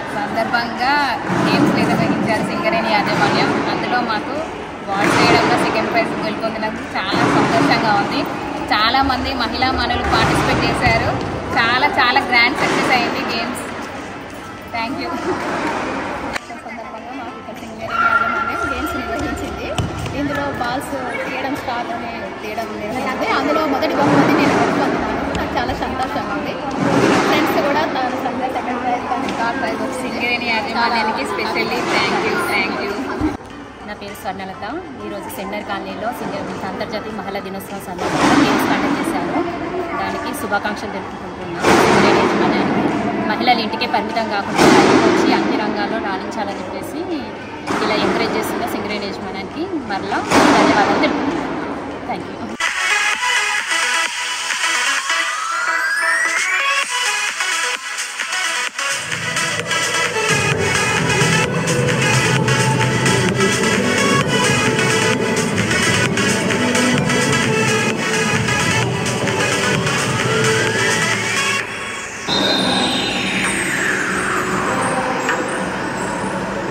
సందర్భంగా గేమ్స్ నిర్వహించారు సింగరేణి యాజమాన్యం అందులో మాకు వార్డ్ చేయడంలో సెకండ్ ప్రైజ్ గెలుపొందినందుకు చాలా సంతోషంగా ఉంది చాలా మంది మహిళా మనులు పార్టిసిపేట్ చేశారు చాలా చాలా గ్రాండ్ సక్సెస్ అయింది గేమ్స్ థ్యాంక్ యూ సందర్భంగా మాకు ఇక్కడ సింగరేణి యాజమాన్యం గేమ్స్ నిర్వహించింది ఇందులో బాల్స్ తీయడం స్టార్ట్ అని తీయడం జరిగింది అందులో మొదటి బహుమతి నేను గెలుపొందినాను నాకు చాలా సంతోషంగా ఉంది ఫ్రెండ్స్ కూడా తాను సండే సెకండ్ ప్రైజ్ కానీ థర్డ్ ప్రైజ్ వచ్చింది సింగరేణి యాజమాన్యానికి specially thank you thank you నా పేరు స్వర్ణలత ఈరోజు సెంటర్ కాలనీలో సింగర్ అంతర్జాతీయ మహిళా దినోత్సవం సందర్భంగా గేమ్స్ కండక్ట్ చేశారు దానికి శుభాకాంక్షలు తెలుపుకుంటున్నాను సింగరేణి యాజమాన్యానికి మహిళలు ఇంటికే పరిమితం కాకుండా బయటకు వచ్చి అన్ని రంగాల్లో రాణించాలని చెప్పేసి ఇలా ఎంకరేజ్ చేస్తున్న సింగరేణి యాజమాన్యానికి మరలా ధన్యవాదాలు తెలుపుకుంటున్నాను థ్యాంక్ యూ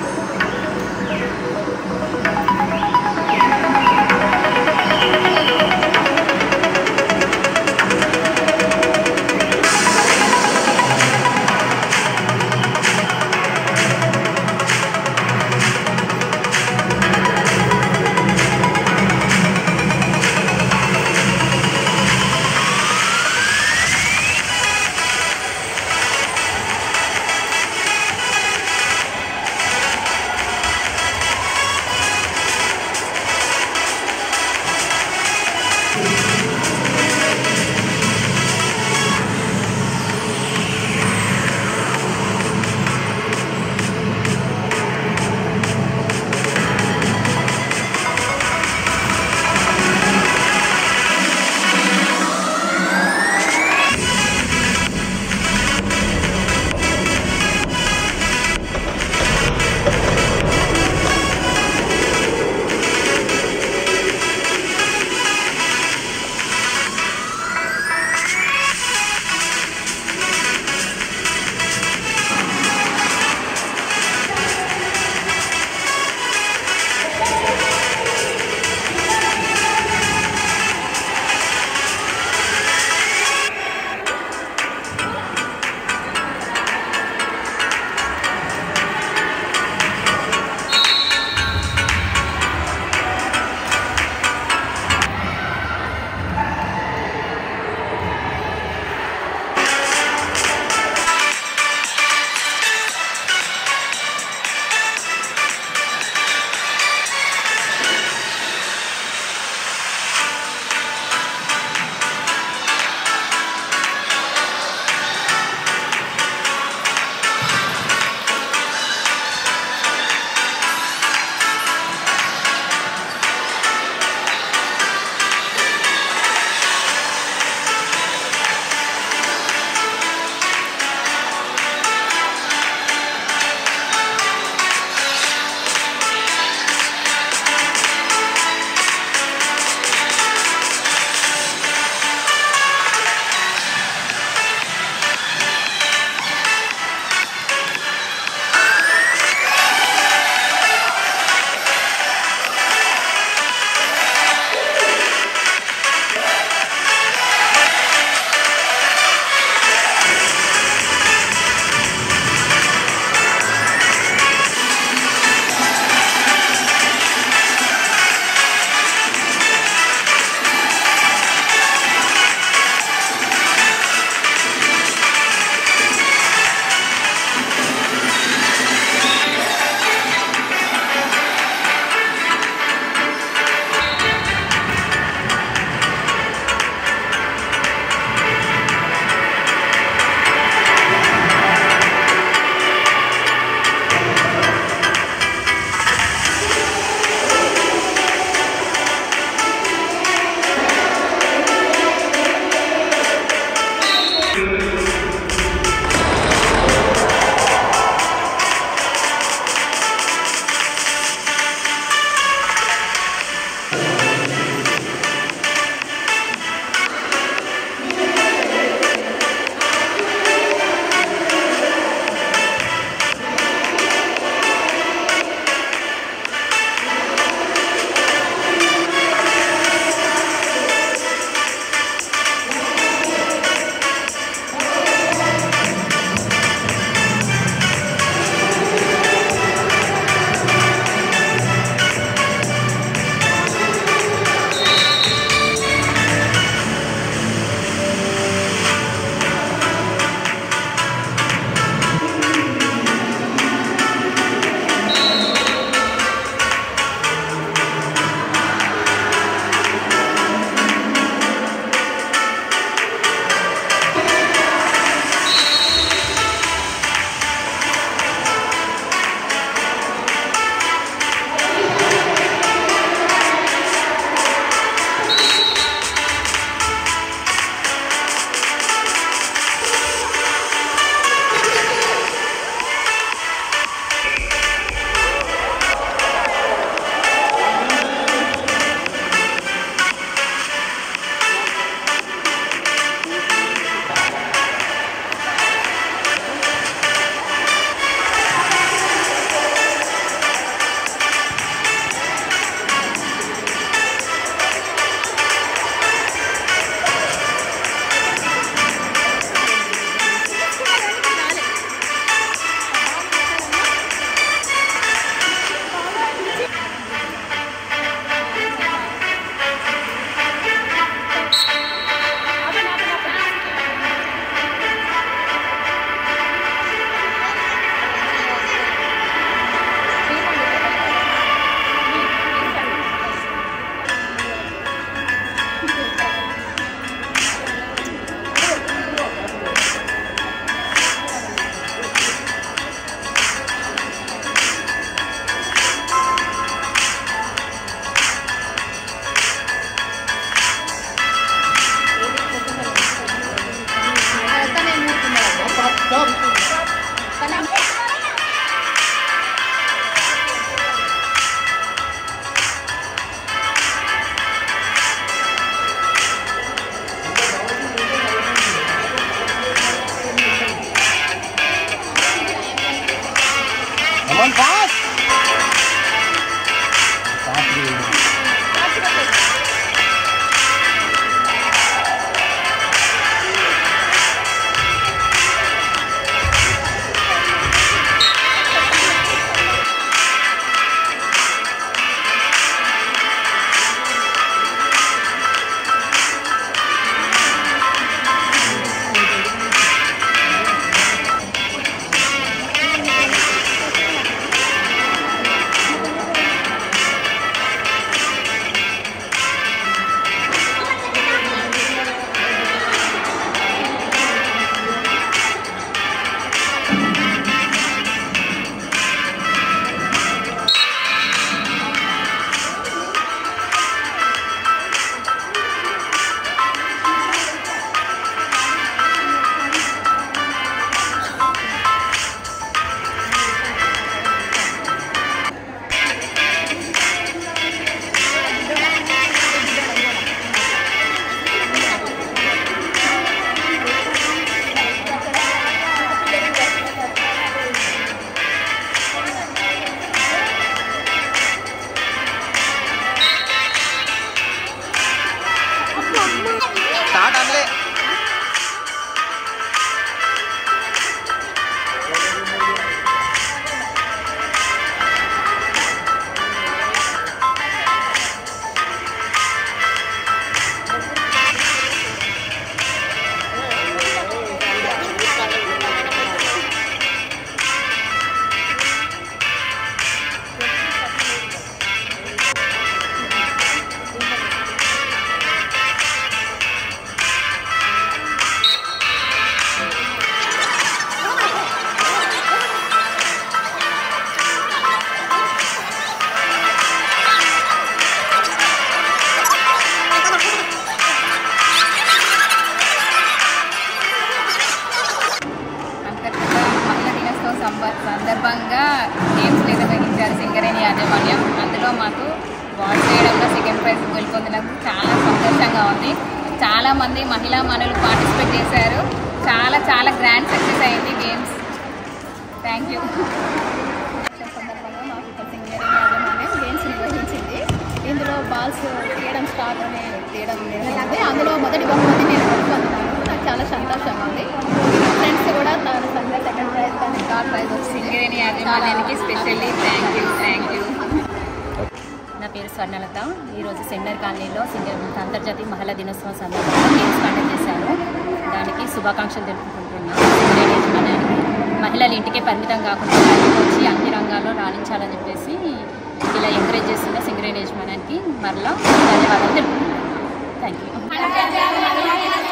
సింగరేణి మహిళా మనులు పార్టిసిపేట్ చేశారు చాలా చాలా గ్రాండ్ సక్సెస్ అయింది గేమ్స్ థ్యాంక్ యూ సందర్భంగా మాకు ఇక్కడ సింగరేణి యాజమాన్యం గేమ్స్ నిర్వహించింది ఇందులో బాల్స్ తీయడం స్టార్ అని తీయడం జరిగింది అందులో మొదటి బహుమతి నేను పొందుతున్నాను నాకు చాలా సంతోషంగా ఉంది ఫ్రెండ్స్ కూడా నాకు సంఘ సెకండ్ ప్రైజ్ కానీ థర్డ్ ప్రైజ్ వచ్చింది సింగరేణి యాజమాన్యానికి specially thank you thank you నా పేరు స్వర్ణలత ఈరోజు సెంటర్ కాలనీలో సింగర్ అంతర్జాతీయ మహిళా దినోత్సవం సందర్భంగా గేమ్స్ కండక్ట్ చేశాను దానికి శుభాకాంక్షలు తెలుపుకుంటున్నాను సింగరేణి యాజమాన్యానికి మహిళలు ఇంటికే పరిమితం కాకుండా బయటకు వచ్చి అన్ని రంగాల్లో రాణించాలని చెప్పేసి ఇలా ఎంకరేజ్ చేస్తున్న సింగరేణి యాజమాన్యానికి మరలా ధన్యవాదాలు తెలుపుతున్నాను థ్యాంక్ యూ